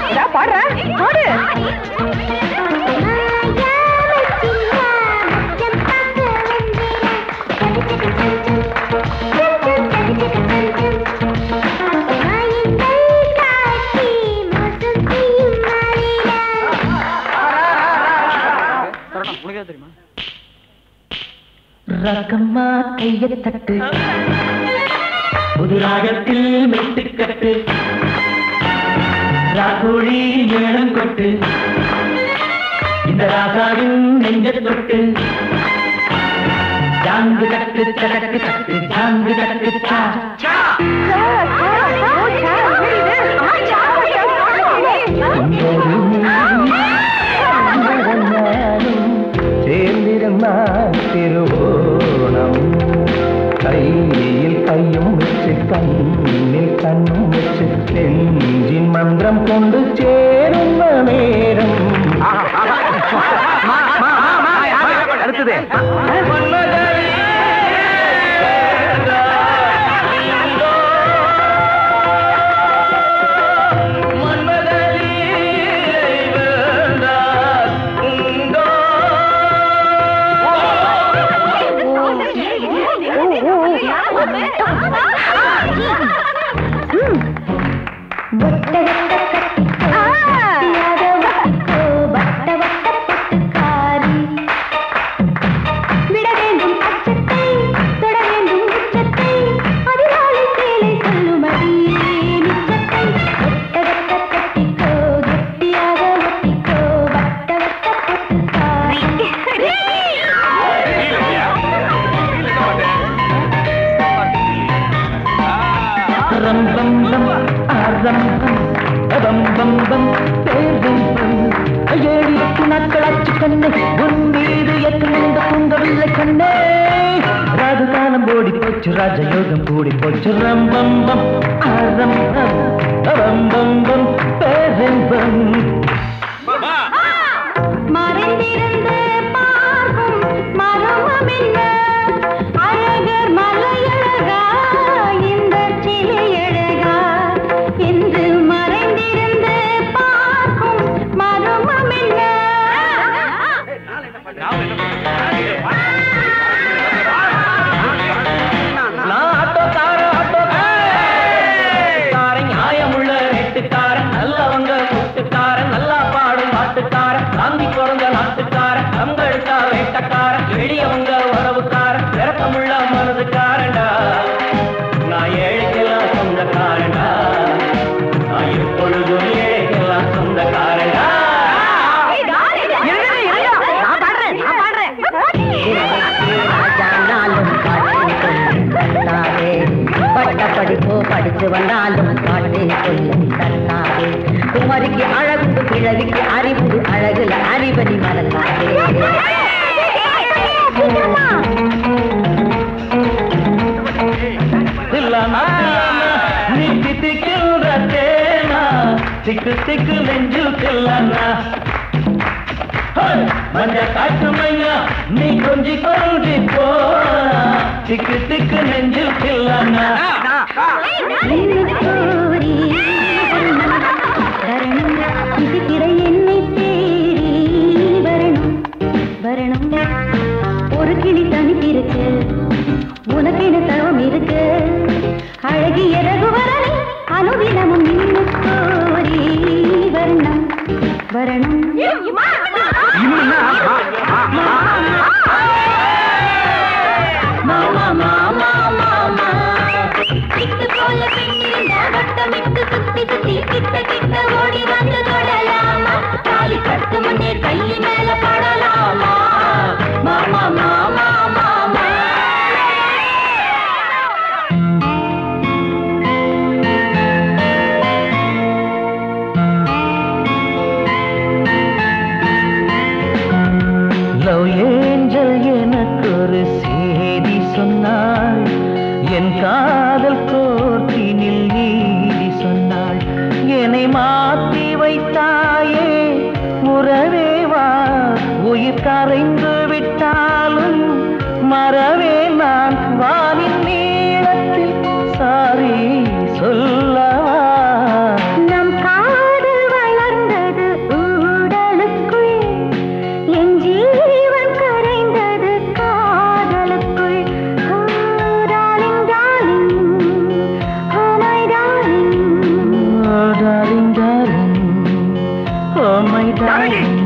பாடுற பாடு ரகம்மா கையை தட்டு புது ராகத்தில் மெட்டுக்கட்டு ராகோழி மேளம் கொட்டு இந்த ராசாவின் நெஞ்ச தொட்டு ஜாங்கு கட்டு தடக்கு தட்டு ஜாங்கு கட்டு சா சேர்ந்திருந்தால் திருவோணம் கையில் கையும் வச்சு கண்ணில் கண்ணும் வச்சு நெஞ்சின் மந்திரம் கொண்டு சேரும் நேரம் அடுத்தது விட வேண்டும் அச்சத்தை தொட வேண்டும் உச்சத்தை அதிகாலை சேலை சொல்லுமடி நிச்சத்தை ஒட்டகத்த கட்டிக்கோ கெட்டியாக ஒட்டிக்கோ வட்ட வட்ட பொட்டுக்காரி ரம் பம் பம் ஆரம் பம் பம் பம் பம் பேரும் பம் ஏழு எட்டு நாட்களாச்சு கண்ணே உன் மீது எட்டு நின்ற தூங்கவில்லை கண்ணே ராகு காலம் ஓடி போச்சு ராஜயோகம் கூடி போச்சு ரம் பம் பம் ஆரம் பம் பம் பம் பம் பேரும் பம் மறைந்திருந்து பார்க்கும் மர்மம் என்ன அழகர் மலையழகா இந்த சிலை அழகா என்று மறைந்திருந்து பார்க்கும் மர்மம் என்ன நான் ஆட்டோக்காரன் ஆட்டோக்காரன் நியாயமுள்ள ரெட்டுக்காரன் நல்லவங்க கூட்டுக்காரன் நல்லா பாடும் பாட்டுக்காரன் காந்தி பிறந்த நாட்டுக்காரன் கம்பெடுத்தா வேட்டக்காரன் எளியவங்க உறவுக்காரன் பிறக்கமுள்ள மனதுக்காரன்டா நான் ஏழைக்கெல்லாம் சொந்தக்காரன்டா நான் இப்பொழுதும் ஏழைக்கெல்லாம் சொந்தக்காரன்டா ராஜானாலும் பாட்டேன் தன்னாவே பட்ட படிப்போ படிச்சு வந்தாலும் பாட்டேன் சொல்லும் தன்னாவே குமரிக்கு அழகுண்டு கிழவிக்கு அறிவுண்டு அழகுல அறிவடி மறந்தாவே தில்லானா தில்லானா நீ தித்திக்கின்ற தேனா திக்கு திக்கு நெஞ்சில் தில்லானா மஞ்ச காட்டு மையா நீ கொஞ்சி கொஞ்சி போ திக்கு திக்கு நெஞ்சில் தில்லானா கோரி வரணும் இதுகிற என்னை தேடி வரணும் வரணும் ஒரு கிளி தனித்திருக்கு உனக்கென தவம் இருக்கு அழகிய ரகுவரனை அனுதினமும் நின்று கோரி வரணும் வரணும் மாமா மாமா மாமா இட்டு போல பெண்ணிருந்தா வட்டமிட்டு சுத்தி சுத்தி கிட்ட கிட்ட ஓடி வந்து தொடலாமா தாலி கட்டு முன்னே கையில் மேல படலாமா மாமா மாமா மாமா லவ் ஏஞ்சல் எனக்கு ஒரு செய்தி சொன்னாள் என் காதல் கோர்த்தினில் நீதி சொன்னாள் என்னை மாற்றி வைத்தாயே உறவே வா உயிர் கரைந்து விட்டாலும் மறவே நான் வானின் நீளத்தில் சாரி சொல்லவா நம் காதல் வள இறங்கி